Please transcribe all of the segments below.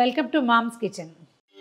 welcome to moms kitchen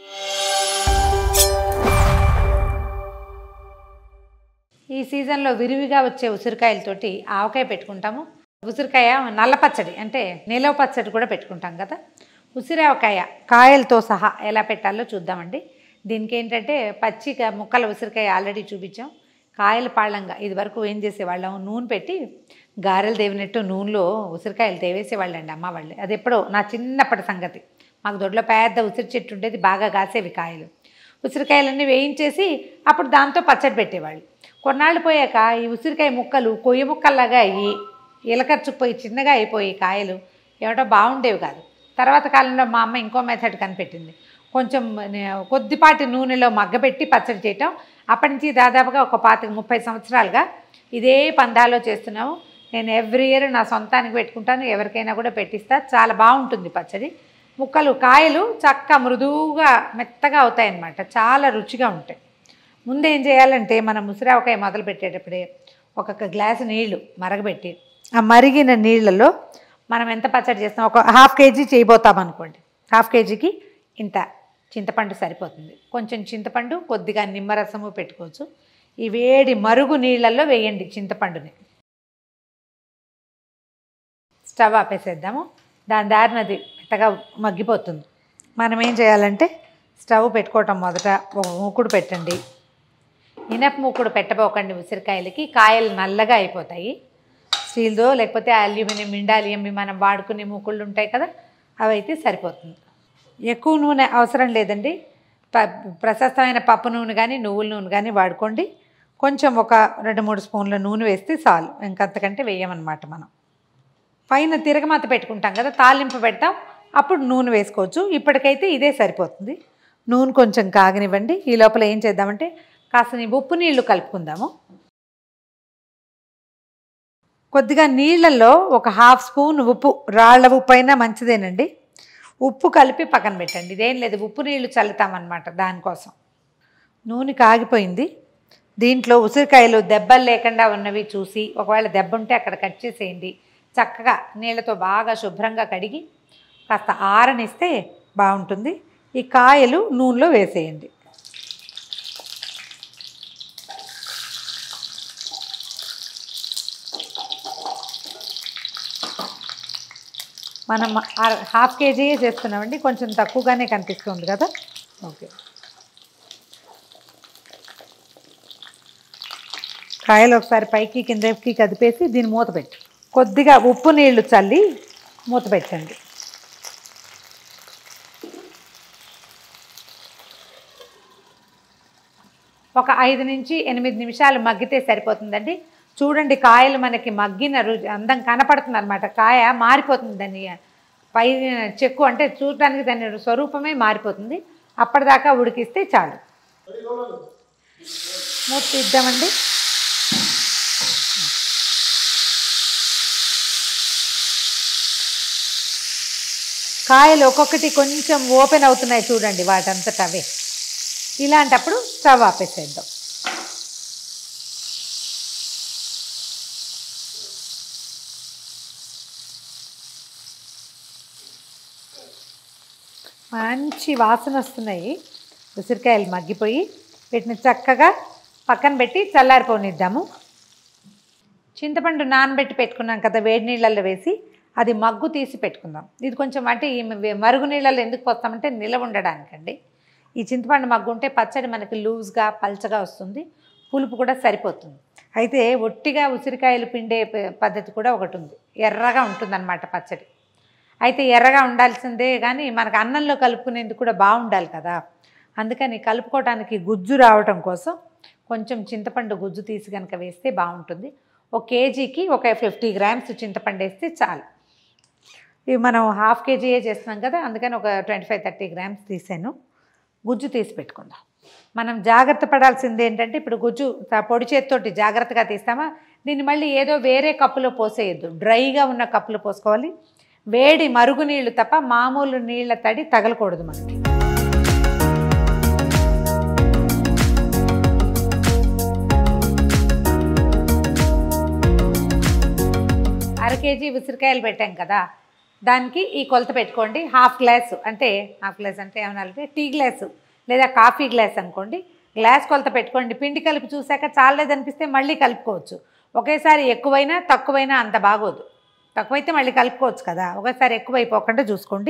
ఈ సీజన్లో విరివిగా వచ్చే ఉసిరికాయలతోటి ఆవకాయ పెట్టుకుంటాము ఉసిరికాయ నల్ల పచ్చడి అంటే నిలవ పచ్చడి కూడా పెట్టుకుంటాం కదా ఉసిరావకాయ కాయలతో సహా ఎలా పెట్టాలో చూద్దామండి దీనికి ఏంటంటే పచ్చిగా ముక్కల ఉసిరికాయ ఆల్రెడీ చూపించాం కాయల పాళ్ళంగా ఇది వరకు ఏం చేసేవాళ్ళం నూనె పెట్టి గారెలు దేవినట్టు నూనెలో ఉసిరికాయలు తేవేసేవాళ్ళండి అమ్మ వాళ్ళు అది ఎప్పుడో నా చిన్నప్పటి సంగతి మాకు దొడ్లో పెద్ద ఉసిరి చెట్టు ఉండేది బాగా కాసేవి కాయలు ఉసిరికాయలన్నీ వేయించేసి అప్పుడు దాంతో పచ్చడి పెట్టేవాళ్ళు కొన్నాళ్ళు పోయాక ఈ ఉసిరికాయ ముక్కలు కొయ్య ముక్కల్లాగా అయ్యి ఇలకర్చుకుపోయి చిన్నగా అయిపోయి కాయలు ఏమిటో బాగుండేవి కాదు తర్వాత కాలంలో మా అమ్మ ఇంకో మెథడ్ కనిపెట్టింది కొంచెం నే- కొద్దిపాటి నూనెలో మగ్గబెట్టి పచ్చడి చేయటం అప్పటి నుంచి దాదాపుగా ఒక పాతిక ముప్పై సంవత్సరాలుగా ఇదే పందాలో చేస్తున్నాము నేను ఎవ్రీ ఇయర్ నా సొంతానికి పెట్టుకుంటాను ఎవరికైనా కూడా పెట్టిస్తా చాలా బాగుంటుంది పచ్చడి ముక్కలు కాయలు చక్క మృదువుగా మెత్తగా అవుతాయి అన్నమాట చాలా రుచిగా ఉంటాయి ముందు ఏం చేయాలంటే మనం ముసిరావకాయ మొదలు పెట్టేటప్పుడే ఒక్కొక్క గ్లాసు నీళ్లు మరగబెట్టి ఆ మరిగిన నీళ్ళలో మనం ఎంత పచ్చడి చేస్తాం ఒక హాఫ్ కేజీ చేయబోతాం అనుకోండి హాఫ్ కేజీకి ఇంత చింతపండు సరిపోతుంది కొంచెం చింతపండు కొద్దిగా నిమ్మరసము పెట్టుకోవచ్చు ఈ వేడి మరుగు నీళ్ళల్లో వేయండి చింతపండుని స్టవ్ ఆపేసేద్దాము దాని దారిన అది మెత్తగా మగ్గిపోతుంది మనం ఏం చేయాలంటే స్టవ్ పెట్టుకోవటం మొదట ఒక మూకుడు పెట్టండి ఇనప మూకుడు పెట్టబోకండి ఉసిరికాయలకి కాయలు నల్లగా అయిపోతాయి స్టీల్దో లేకపోతే అల్యూమినియం ఇండాలియం మనం వాడుకునే మూకుళ్ళు ఉంటాయి కదా అవి అయితే సరిపోతుంది ఎక్కువ నూనె అవసరం లేదండి ప ప్రశస్తమైన పప్పు నూనె కానీ నువ్వుల నూనె కానీ వాడుకోండి కొంచెం ఒక రెండు మూడు స్పూన్ల నూనె వేస్తే చాలు ఇంకంతకంటే వేయమన్నమాట మనం పైన తిరగమాత పెట్టుకుంటాం కదా తాలింపు పెడతాం అప్పుడు నూనె వేసుకోవచ్చు ఇప్పటికైతే ఇదే సరిపోతుంది నూనె కొంచెం కాగనివ్వండి ఈ లోపల ఏం చేద్దామంటే కాస్త ఉప్పు నీళ్లు కలుపుకుందాము కొద్దిగా నీళ్ళల్లో ఒక హాఫ్ స్పూన్ ఉప్పు రాళ్ళ ఉప్పు అయినా మంచిదేనండి ఉప్పు కలిపి పక్కన పెట్టండి ఇదేం లేదు ఉప్పు నీళ్లు చల్లుతామన్నమాట దానికోసం నూనె కాగిపోయింది దీంట్లో ఉసిరికాయలు దెబ్బలు లేకుండా ఉన్నవి చూసి ఒకవేళ దెబ్బ ఉంటే అక్కడ కట్ చేసేయండి చక్కగా నీళ్ళతో బాగా శుభ్రంగా కడిగి కాస్త ఆరనిస్తే బాగుంటుంది ఈ కాయలు నూనెలో వేసేయండి మనం అర- హాఫ్ కేజీయే చేస్తున్నామండి కొంచెం తక్కువగానే కనిపిస్తుంది కదా ఓకే కాయలు ఒకసారి పైకి కిందకి కదిపేసి దీన్ని మూత పెట్టు కొద్దిగా ఉప్పు నీళ్లు చల్లి మూత పెట్టండి ఒక ఐదు నుంచి ఎనిమిది నిమిషాలు మగ్గితే సరిపోతుందండి చూడండి కాయలు మనకి మగ్గిన రుచి అందం కనపడుతుంది అనమాట కాయ మారిపోతుంది దాని పై చెక్కు అంటే చూడటానికి దాని స్వరూపమే మారిపోతుంది అప్పటిదాకా ఉడికిస్తే చాలు మూత తీద్దామండి కాయలు ఒక్కొక్కటి కొంచెం ఓపెన్ అవుతున్నాయి చూడండి వాటంతట అవే ఇలాంటప్పుడు స్టవ్ ఆపేసేద్దాం మంచి వాసన వస్తున్నాయి ఉసిరికాయలు మగ్గిపోయి వీటిని చక్కగా పక్కన పెట్టి చల్లారిపోనిద్దాము చింతపండు నానబెట్టి పెట్టుకున్నాం కదా వేడి నీళ్ళల్లో వేసి అది మగ్గు తీసి పెట్టుకుందాం ఇది కొంచెం అంటే ఈ మరుగు నీళ్ళల్లో ఎందుకు పోస్తామంటే నిలవ ఉండడానికండి ఈ చింతపండు మగ్గు ఉంటే పచ్చడి మనకి లూజ్గా పల్చగా వస్తుంది పులుపు కూడా సరిపోతుంది అయితే ఒట్టిగా ఉసిరికాయలు పిండే ప- పద్ధతి కూడా ఒకటి ఉంది ఎర్రగా ఉంటుందన్నమాట పచ్చడి అయితే ఎర్రగా ఉండాల్సిందే కానీ మనకు అన్నంలో కలుపుకునేందుకు కూడా బాగుండాలి కదా అందుకని కలుపుకోవడానికి గుజ్జు రావటం కోసం కొంచెం చింతపండు గుజ్జు తీసి కనుక వేస్తే బాగుంటుంది ఒక కేజీకి ఒక ఫిఫ్టీ గ్రామ్స్ చింతపండు వేస్తే చాలు ఇవి మనం హాఫ్ కేజీయే చేస్తున్నాం కదా అందుకని ఒక ట్వంటీ ఫైవ్ థర్టీ గ్రామ్స్ తీసాను గుజ్జు తీసి పెట్టుకుందాం మనం జాగ్రత్త పడాల్సింది ఏంటంటే ఇప్పుడు గుజ్జు త- పొడి చేతితోటి జాగ్రత్తగా తీస్తామా దీన్ని మళ్ళీ ఏదో వేరే కప్పులో పోసేయద్దు డ్రైగా ఉన్న కప్పులో పోసుకోవాలి వేడి మరుగు నీళ్లు తప్ప మామూలు నీళ్ళ తడి తగలకూడదు మనకి అర కేజీ ఉసిరికాయలు పెట్టాం కదా దానికి ఈ కొలత పెట్టుకోండి హాఫ్ గ్లాస్ అంటే హాఫ్ గ్లాస్ అంటే ఏమనాలంటే టీ గ్లాసు లేదా కాఫీ గ్లాస్ అనుకోండి గ్లాస్ కొలత పెట్టుకోండి పిండి కలిపి చూశాక చాలేదనిపిస్తే మళ్ళీ కలుపుకోవచ్చు ఒకేసారి ఎక్కువైనా తక్కువైనా అంత బాగోదు తక్కువైతే మళ్ళీ కలుపుకోవచ్చు కదా ఒకసారి ఎక్కువైపోకుండా చూసుకోండి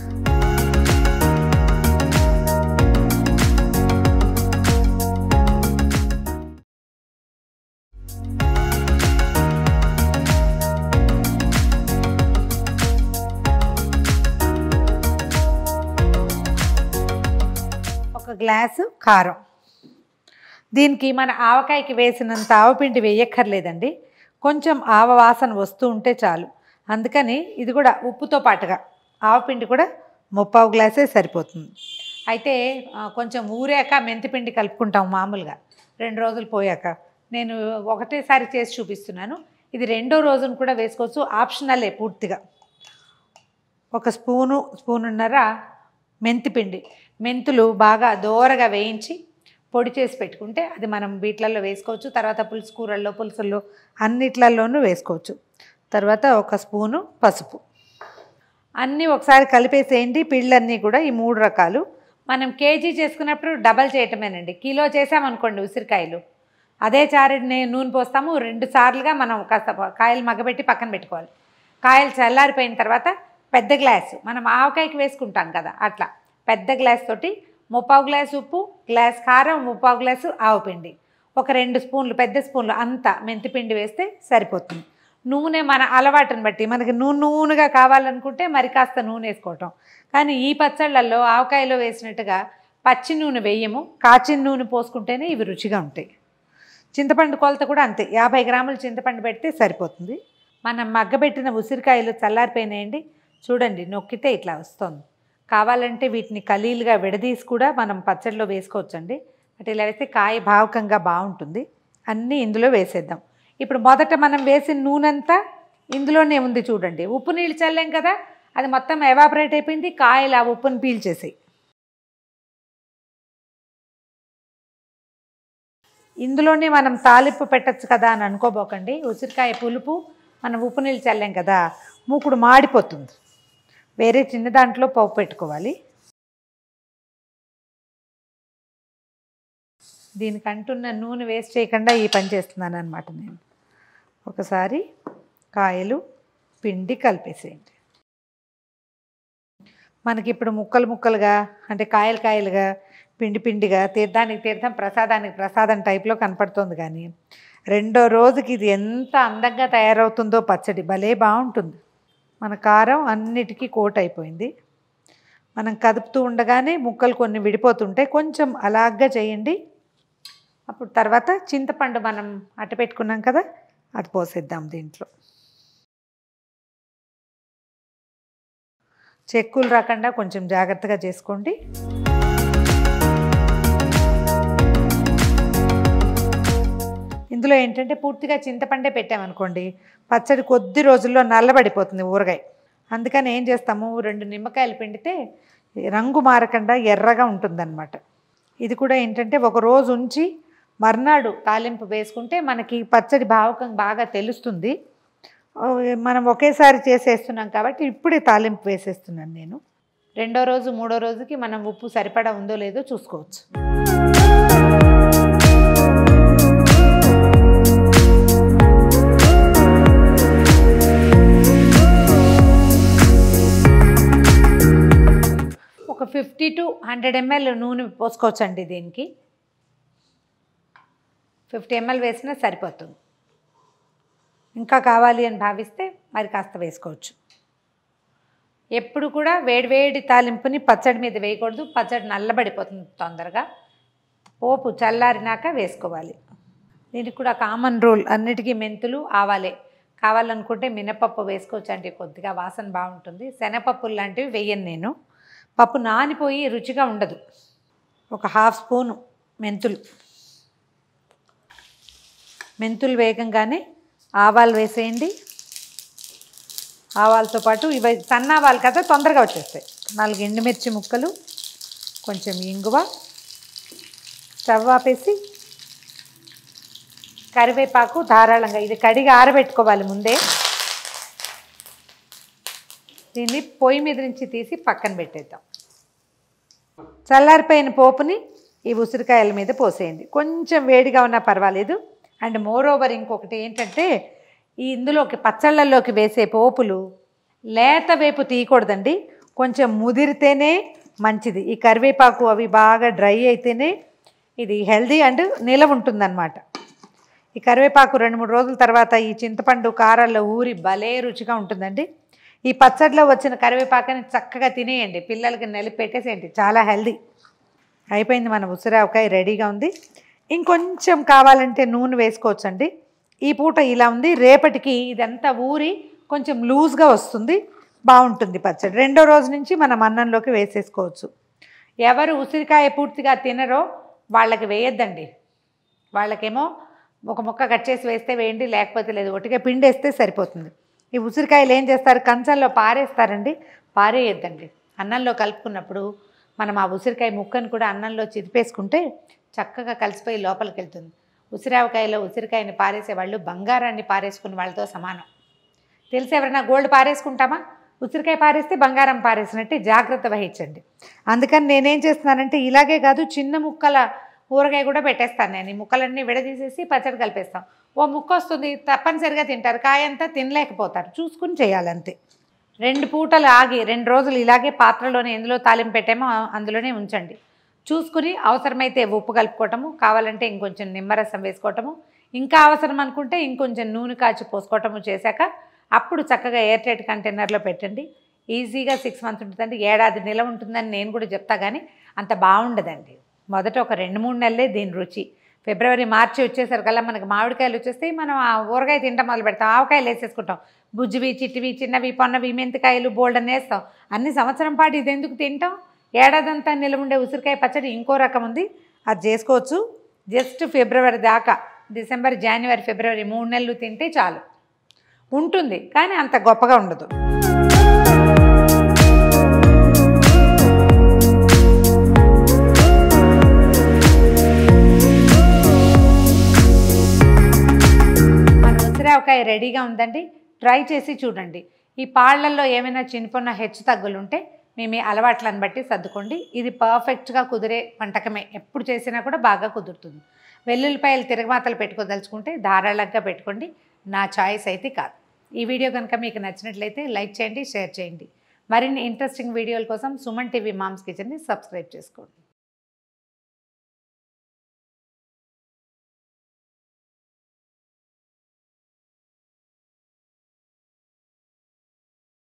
ఒక గ్లాసు కారం దీనికి మన ఆవకాయకి వేసినంత ఆవపిండి వేయక్కర్లేదండి కొంచెం ఆవ వాసన వస్తూ ఉంటే చాలు అందుకని ఇది కూడా ఉప్పుతో పాటుగా ఆవపిండి కూడా ముప్పావు గ్లాసే సరిపోతుంది అయితే ఆ, కొంచెం ఊరాక మెంతిపిండి కలుపుకుంటాం మామూలుగా రెండు రోజులు పోయాక నేను ఒకటేసారి చేసి చూపిస్తున్నాను ఇది రెండో రోజున కూడా వేసుకోవచ్చు ఆప్షనలే పూర్తిగా ఒక స్పూను స్పూనున్నర మెంతిపిండి మెంతులు బాగా దోరగా వేయించి పొడి చేసి పెట్టుకుంటే అది మనం వీటిలలో వేసుకోవచ్చు తర్వాత పులుసు కూరల్లో పులుసుల్లో అన్నిట్లలోనూ వేసుకోవచ్చు తర్వాత ఒక స్పూను పసుపు అన్నీ ఒకసారి కలిపేసేయండి పిళ్ళన్నీ కూడా ఈ మూడు రకాలు మనం కేజీ చేసుకున్నప్పుడు డబల్ చేయటమేనండి కిలో చేసామనుకోండి ఉసిరికాయలు అదే చారెడ్ నే- నూనె పోస్తాము రెండు సార్లుగా మనం కాస్త ప- కాయలు మగ్గబెట్టి పక్కన పెట్టుకోవాలి కాయలు చల్లారిపోయిన తర్వాత పెద్ద గ్లాసు మనం ఆవకాయకి వేసుకుంటాం కదా అట్లా పెద్ద గ్లాస్ తోటి ముప్పావు గ్లాస్ ఉప్పు గ్లాస్ కారం ముప్పావు గ్లాసు ఆవపిండి ఒక రెండు స్పూన్లు పెద్ద స్పూన్లు అంతా మెంతిపిండి వేస్తే సరిపోతుంది నూనె మన అలవాటుని బట్టి మనకి నూనె నూనెగా కావాలనుకుంటే మరి కాస్త నూనె వేసుకోవటం కానీ ఈ పచ్చళ్ళల్లో ఆవకాయలో వేసినట్టుగా పచ్చి నూనె వేయము కాచిన నూనె పోసుకుంటేనే ఇవి రుచిగా ఉంటాయి చింతపండు కొలత కూడా అంతే యాభై గ్రాములు చింతపండు పెడితే సరిపోతుంది మనం మగ్గబెట్టిన ఉసిరికాయలు చల్లారిపోయినాయండి చూడండి నొక్కితే ఇట్లా వస్తుంది కావాలంటే వీటిని కలీలుగా విడదీసి కూడా మనం పచ్చడిలో వేసుకోవచ్చండి అంటే ఇలా వేస్తే కాయ భావకంగా బాగుంటుంది అన్నీ ఇందులో వేసేద్దాం ఇప్పుడు మొదట మనం వేసిన నూనెంతా ఇందులోనే ఉంది చూడండి ఉప్పు నీళ్ళు చల్లాం కదా అది మొత్తం ఎవాపరేట్ అయిపోయింది కాయలు ఆ ఉప్పుని పీల్చేసాయి ఇందులోనే మనం తాలింపు పెట్టచ్చు కదా అని అనుకోబోకండి ఉసిరికాయ పులుపు మనం ఉప్పు నీళ్ళు చల్లాం కదా మూకుడు మాడిపోతుంది వేరే చిన్న దాంట్లో పోపు పెట్టుకోవాలి దీనికి అంటున్న నూనె వేస్ట్ చేయకుండా ఈ పని చేస్తున్నాను అనమాట నేను ఒకసారి కాయలు పిండి కలిపేసేయండి మనకి ఇప్పుడు ముక్కలు ముక్కలుగా అంటే కాయలు కాయలుగా పిండి పిండిగా తీర్థానికి తీర్థం ప్రసాదానికి ప్రసాదం టైప్లో కనపడుతుంది కానీ రెండో రోజుకి ఇది ఎంత అందంగా తయారవుతుందో పచ్చడి భలే బాగుంటుంది మన కారం అన్నిటికీ కోట్ అయిపోయింది మనం కదుపుతూ ఉండగానే ముక్కలు కొన్ని విడిపోతుంటే కొంచెం అలాగా చేయండి అప్పుడు తర్వాత చింతపండు మనం అట్ట పెట్టుకున్నాం కదా అది పోసేద్దాం దీంట్లో చెక్కులు రాకుండా కొంచెం జాగ్రత్తగా చేసుకోండి ఇందులో ఏంటంటే పూర్తిగా చింతపండే పెట్టామనుకోండి పచ్చడి కొద్ది రోజుల్లో నల్లబడిపోతుంది ఊరగాయ అందుకని ఏం చేస్తాము రెండు నిమ్మకాయలు పిండితే రంగు మారకుండా ఎర్రగా ఉంటుందన్నమాట ఇది కూడా ఏంటంటే ఒక రోజు ఉంచి మర్నాడు తాలింపు వేసుకుంటే మనకి పచ్చడి భావకం బాగా తెలుస్తుంది ఓ, మనం ఒకేసారి చేసేస్తున్నాం కాబట్టి ఇప్పుడే తాలింపు వేసేస్తున్నాను నేను రెండో రోజు మూడో రోజుకి మనం ఉప్పు సరిపడా ఉందో లేదో చూసుకోవచ్చు ఒక ఫిఫ్టీ టు హండ్రెడ్ ఎంఎల్ నూనె పోసుకోవచ్చండి దీనికి ఫిఫ్టీ ఎంఎల్ వేసినా సరిపోతుంది ఇంకా కావాలి అని భావిస్తే మరి కాస్త వేసుకోవచ్చు ఎప్పుడు కూడా వేడివేడి తాలింపుని పచ్చడి మీద వేయకూడదు పచ్చడి నల్లబడిపోతుంది తొందరగా పోపు చల్లారినాక వేసుకోవాలి దీనికి కూడా కామన్ రూల్ అన్నిటికీ మెంతులు ఆవాలే కావాలనుకుంటే మినపప్పు వేసుకోవచ్చు అండి కొద్దిగా వాసన బాగుంటుంది శనగపప్పులు లాంటివి వేయను నేను పప్పు నానిపోయి రుచిగా ఉండదు ఒక హాఫ్ స్పూను మెంతులు మెంతులు వేగంగానే ఆవాలు వేసేయండి ఆవాలతో పాటు ఇవి సన్న ఆవాలు కదా తొందరగా వచ్చేస్తాయి నాలుగు ఎండుమిర్చి ముక్కలు కొంచెం ఇంగువ స్టవ్ ఆపేసి కరివేపాకు ధారాళంగా ఇది కడిగి ఆరబెట్టుకోవాలి ముందే దీన్ని పొయ్యి మీద నుంచి తీసి పక్కన పెట్టేద్దాం చల్లారిపోయిన పోపుని ఈ ఉసిరికాయల మీద పోసేయండి కొంచెం వేడిగా ఉన్నా పర్వాలేదు అండ్ మోర్ ఓవర్ ఇంకొకటి ఏంటంటే ఈ ఇందులోకి పచ్చళ్ళల్లోకి వేసే పోపులు లేత వేపు తీయకూడదండి కొంచెం ముదిరితేనే మంచిది ఈ కరివేపాకు అవి బాగా డ్రై అయితేనే ఇది హెల్దీ అండ్ నిలవ ఉంటుందన్నమాట ఈ కరివేపాకు రెండు మూడు రోజుల తర్వాత ఈ చింతపండు కారాల్లో ఊరి భలే రుచిగా ఉంటుందండి ఈ పచ్చడిలో వచ్చిన కరివేపాకుని చక్కగా తినేయండి పిల్లలకి నలిపి పెట్టేసేయండి చాలా హెల్దీ అయిపోయింది మన ఉసిరావకాయ రెడీగా ఉంది ఇంకొంచెం కావాలంటే నూనె వేసుకోవచ్చండి ఈ పూట ఇలా ఉంది రేపటికి ఇదంతా ఊరి కొంచెం లూజ్గా వస్తుంది బాగుంటుంది పచ్చడి రెండో రోజు నుంచి మనం అన్నంలోకి వేసేసుకోవచ్చు ఎవరు ఉసిరికాయ పూర్తిగా తినరో వాళ్ళకి వేయొద్దండి వాళ్ళకేమో ఒక ముక్క కట్ చేసి వేస్తే వేయండి లేకపోతే లేదు ఒట్టిగా పిండి వేస్తే సరిపోతుంది ఈ ఉసిరికాయలు ఏం చేస్తారు కంచంలో పారేస్తారండి పారేయొద్దండి అన్నంలో కలుపుకున్నప్పుడు మనం ఆ ఉసిరికాయ ముక్కను కూడా అన్నంలో చిదిపేసుకుంటే చక్కగా కలిసిపోయి లోపలికి వెళ్తుంది ఉసిరావకాయలో ఉసిరికాయని పారేసే వాళ్ళు బంగారాన్ని పారేసుకున్న వాళ్ళతో సమానం తెలిసి ఎవరైనా గోల్డ్ పారేసుకుంటామా ఉసిరికాయ పారేస్తే బంగారం పారేసినట్టే జాగ్రత్త వహించండి అందుకని నేనేం చేస్తున్నానంటే ఇలాగే కాదు చిన్న ముక్కల ఊరగాయ కూడా పెట్టేస్తాను నేను ఈ ముక్కలన్నీ విడదీసేసి పచ్చడి కలిపేస్తాం ఓ ముక్క వస్తుంది తప్పనిసరిగా తింటారు కాయ అంతా తినలేకపోతారు చూసుకుని చేయాలంతే రెండు పూటలు ఆగి రెండు రోజులు ఇలాగే పాత్రలోనే ఎందులో తాలింపు పెట్టామో అందులోనే ఉంచండి చూసుకుని అవసరమైతే ఉప్పు కలుపుకోవటము కావాలంటే ఇంకొంచెం నిమ్మరసం వేసుకోవటము ఇంకా అవసరం అనుకుంటే ఇంకొంచెం నూనె కాచి పోసుకోవటము చేశాక అప్పుడు చక్కగా ఎయిర్ టైట్ కంటైనర్లో పెట్టండి ఈజీగా సిక్స్ మంత్స్ ఉంటుందండి ఏడాది నిలవ ఉంటుందని నేను కూడా చెప్తా కానీ అంత బాగుండదండి మొదట ఒక రెండు మూడు నెలలే దీని రుచి ఫిబ్రవరి మార్చి వచ్చేసరికల్లా మనకి మామిడికాయలు వచ్చేస్తే మనం ఆ ఊరగాయ తింటాం మొదలు పెడతాం ఆవకాయలు వేసేసుకుంటాం బుజ్జివి చిట్టివి చిన్నవి పొన్నవి మెంతికాయలు బోల్డన్ వేస్తాం అన్ని సంవత్సరం పాటు ఇది ఎందుకు తింటాం ఏడాదంతా నిలవ ఉండే ఉసిరికాయ పచ్చడి ఇంకో రకం ఉంది అది చేసుకోవచ్చు జస్ట్ ఫిబ్రవరి దాకా డిసెంబర్ జనవరి ఫిబ్రవరి మూడు నెలలు తింటే చాలు ఉంటుంది కానీ అంత గొప్పగా ఉండదు మన ఉసిరావకాయ రెడీగా ఉందండి ట్రై చేసి చూడండి ఈ పాళ్ళల్లో ఏమైనా చిన్నపొన్న హెచ్చు తగ్గులు ఉంటే మీ మీ అలవాట్లను బట్టి సర్దుకోండి ఇది పర్ఫెక్ట్గా కుదిరే వంటకమే ఎప్పుడు చేసినా కూడా బాగా కుదురుతుంది వెల్లుల్లిపాయలు తిరగమాతలు పెట్టుకోదలుచుకుంటే ధారాళంగా పెట్టుకోండి నా చాయిస్ అయితే కాదు ఈ వీడియో కనుక మీకు నచ్చినట్లయితే లైక్ చేయండి షేర్ చేయండి మరిన్ని ఇంట్రెస్టింగ్ వీడియోల కోసం సుమన్ టీవీ మామ్స్ కిచెన్ని సబ్స్క్రైబ్ చేసుకోండి